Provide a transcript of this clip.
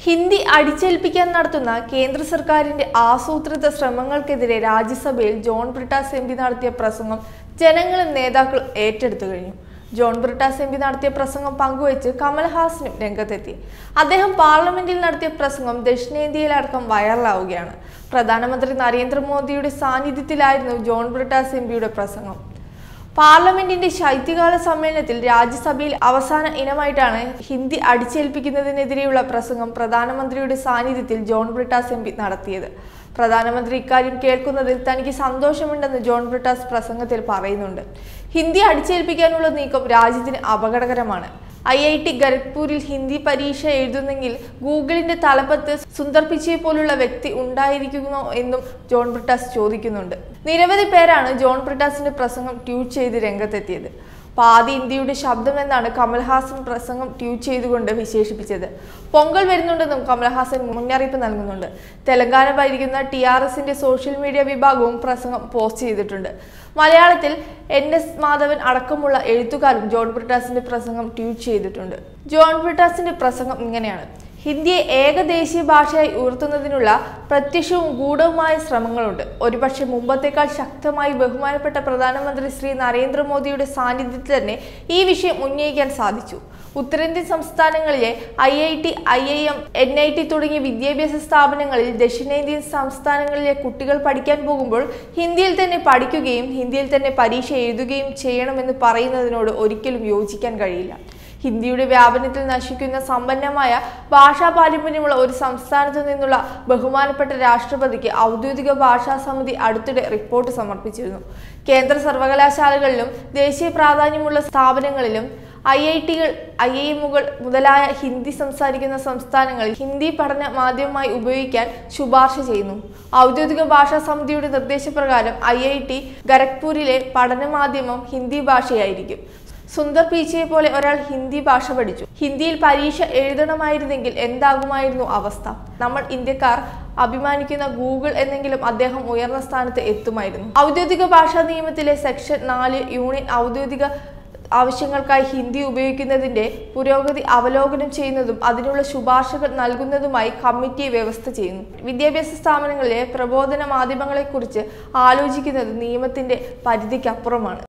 ഹിന്ദി അടിച്ചേൽപ്പിക്കാൻ നടത്തുന്ന കേന്ദ്ര സർക്കാരിന്റെ ആസൂത്രിത ശ്രമങ്ങൾക്കെതിരെ രാജ്യസഭയിൽ ജോൺ ബ്രിട്ടാസ് എം പി നടത്തിയ പ്രസംഗം ജനങ്ങളും നേതാക്കളും ഏറ്റെടുത്തു കഴിഞ്ഞു ജോൺ ബ്രിട്ടാസ് എം പി നടത്തിയ പ്രസംഗം പങ്കുവച്ച് കമൽഹാസനും രംഗത്തെത്തി അദ്ദേഹം പാർലമെന്റിൽ നടത്തിയ പ്രസംഗം ദക്ഷിണേന്ത്യയിലടക്കം വൈറലാവുകയാണ് പ്രധാനമന്ത്രി നരേന്ദ്രമോദിയുടെ സാന്നിധ്യത്തിലായിരുന്നു ജോൺ ബ്രിട്ടാസ് എം പിയുടെ പ്രസംഗം പാർലമെന്റിന്റെ ശൈത്യകാല സമ്മേളനത്തിൽ രാജ്യസഭയിൽ അവസാന ഇനമായിട്ടാണ് ഹിന്ദി അടിച്ചേൽപ്പിക്കുന്നതിനെതിരെയുള്ള പ്രസംഗം പ്രധാനമന്ത്രിയുടെ സാന്നിധ്യത്തിൽ ജോൺ ബ്രിട്ടാസ് എം പി നടത്തിയത് പ്രധാനമന്ത്രി ഇക്കാര്യം കേൾക്കുന്നതിൽ തനിക്ക് സന്തോഷമുണ്ടെന്ന് ജോൺ ബ്രിട്ടാസ് പ്രസംഗത്തിൽ പറയുന്നുണ്ട് ഹിന്ദി അടിച്ചേൽപ്പിക്കാനുള്ള നീക്കം രാജ്യത്തിന് അപകടകരമാണ് ഐ ഐ ടി ഖരഗ്പൂരിൽ ഹിന്ദി പരീക്ഷ എഴുതുന്നെങ്കിൽ ഗൂഗിളിന്റെ തലപ്പത്ത് സുന്ദർ പിച്ചയെ പോലുള്ള വ്യക്തി ഉണ്ടായിരിക്കുമോ എന്നും ജോൺ ബ്രിട്ടാസ് ചോദിക്കുന്നുണ്ട് നിരവധി പേരാണ് ജോൺ ബ്രിട്ടാസിന്റെ പ്രസംഗം ട്വീറ്റ് ചെയ്ത് രംഗത്തെത്തിയത് പാതി ഇന്ത്യയുടെ ശബ്ദം എന്നാണ് കമൽഹാസൻ പ്രസംഗം ട്വീറ്റ് ചെയ്തുകൊണ്ട് വിശേഷിപ്പിച്ചത് പൊങ്കൽ വരുന്നുണ്ടെന്നും കമൽഹാസൻ മുന്നറിയിപ്പ് നൽകുന്നുണ്ട് തെലങ്കാന ഭരിക്കുന്ന ടി ആർ എസിന്റെ സോഷ്യൽ മീഡിയ വിഭാഗവും പ്രസംഗം പോസ്റ്റ് ചെയ്തിട്ടുണ്ട് മലയാളത്തിൽ എൻ എസ് മാധവൻ അടക്കമുള്ള എഴുത്തുകാരും ജോൺ ബ്രിട്ടാസിന്റെ പ്രസംഗം ട്വീറ്റ് ചെയ്തിട്ടുണ്ട് ജോൺ ബ്രിട്ടാസിന്റെ പ്രസംഗം ഇങ്ങനെയാണ് ഹിന്ദിയെ ഏക ദേശീയ ഭാഷയായി ഉയർത്തുന്നതിനുള്ള പ്രത്യക്ഷവും ഗൂഢവുമായ ശ്രമങ്ങളുണ്ട് ഒരുപക്ഷെ മുമ്പത്തേക്കാൾ ശക്തമായി ബഹുമാനപ്പെട്ട പ്രധാനമന്ത്രി ശ്രീ നരേന്ദ്രമോദിയുടെ സാന്നിധ്യത്തിൽ തന്നെ ഈ വിഷയം ഉന്നയിക്കാൻ സാധിച്ചു ഉത്തരേന്ത്യൻ സംസ്ഥാനങ്ങളിലെ I I T I I M N I T തുടങ്ങിയ വിദ്യാഭ്യാസ സ്ഥാപനങ്ങളിൽ ദക്ഷിണേന്ത്യൻ സംസ്ഥാനങ്ങളിലെ കുട്ടികൾ പഠിക്കാൻ പോകുമ്പോൾ ഹിന്ദിയിൽ തന്നെ പഠിക്കുകയും ഹിന്ദിയിൽ തന്നെ പരീക്ഷ എഴുതുകയും ചെയ്യണമെന്ന് പറയുന്നതിനോട് ഒരിക്കലും യോജിക്കാൻ കഴിയില്ല ഹിന്ദിയുടെ വ്യാപനത്തിൽ നശിക്കുന്ന സമ്പന്നമായ ഭാഷാ പാരമ്പര്യമുള്ള ഒരു സംസ്ഥാനത്തു നിന്നുള്ള ബഹുമാനപ്പെട്ട രാഷ്ട്രപതിക്ക് ഔദ്യോഗിക ഭാഷാ സമിതി അടുത്തിടെ റിപ്പോർട്ട് സമർപ്പിച്ചിരുന്നു കേന്ദ്ര സർവകലാശാലകളിലും ദേശീയ പ്രാധാന്യമുള്ള സ്ഥാപനങ്ങളിലും ഐ ഐ ടികൾ ഐ ഐ എമ്മുകൾ മുതലായ ഹിന്ദി സംസാരിക്കുന്ന സംസ്ഥാനങ്ങളിൽ ഹിന്ദി പഠന മാധ്യമമായി ഉപയോഗിക്കാൻ ശുപാർശ ചെയ്യുന്നു ഔദ്യോഗിക ഭാഷാ സമിതിയുടെ നിർദ്ദേശപ്രകാരം ഐ ഐ ടി ഖരഗ്പൂരിലെ പഠന മാധ്യമം ഹിന്ദി ഭാഷയായിരിക്കും സുന്ദർ പീച്ചയെ പോലെ ഒരാൾ ഹിന്ദി ഭാഷ പഠിച്ചു ഹിന്ദിയിൽ പരീക്ഷ എഴുതണമായിരുന്നെങ്കിൽ എന്താകുമായിരുന്നു അവസ്ഥ നമ്മൾ ഇന്ത്യക്കാർ അഭിമാനിക്കുന്ന ഗൂഗിൾ എന്നെങ്കിലും അദ്ദേഹം ഉയർന്ന സ്ഥാനത്ത് എത്തുമായിരുന്നു ഔദ്യോഗിക ഭാഷാ നിയമത്തിലെ സെക്ഷൻ നാല് യൂണിയൻ ഔദ്യോഗിക ആവശ്യങ്ങൾക്കായി ഹിന്ദി ഉപയോഗിക്കുന്നതിന്റെ പുരോഗതി അവലോകനം ചെയ്യുന്നതും അതിനുള്ള ശുപാർശകൾ നൽകുന്നതുമായി കമ്മിറ്റിയെ വ്യവസ്ഥ ചെയ്യുന്നു വിദ്യാഭ്യാസ സ്ഥാപനങ്ങളിലെ പ്രബോധന മാധ്യമങ്ങളെക്കുറിച്ച് ആലോചിക്കുന്നത് നിയമത്തിന്റെ പരിധിക്കപ്പുറമാണ്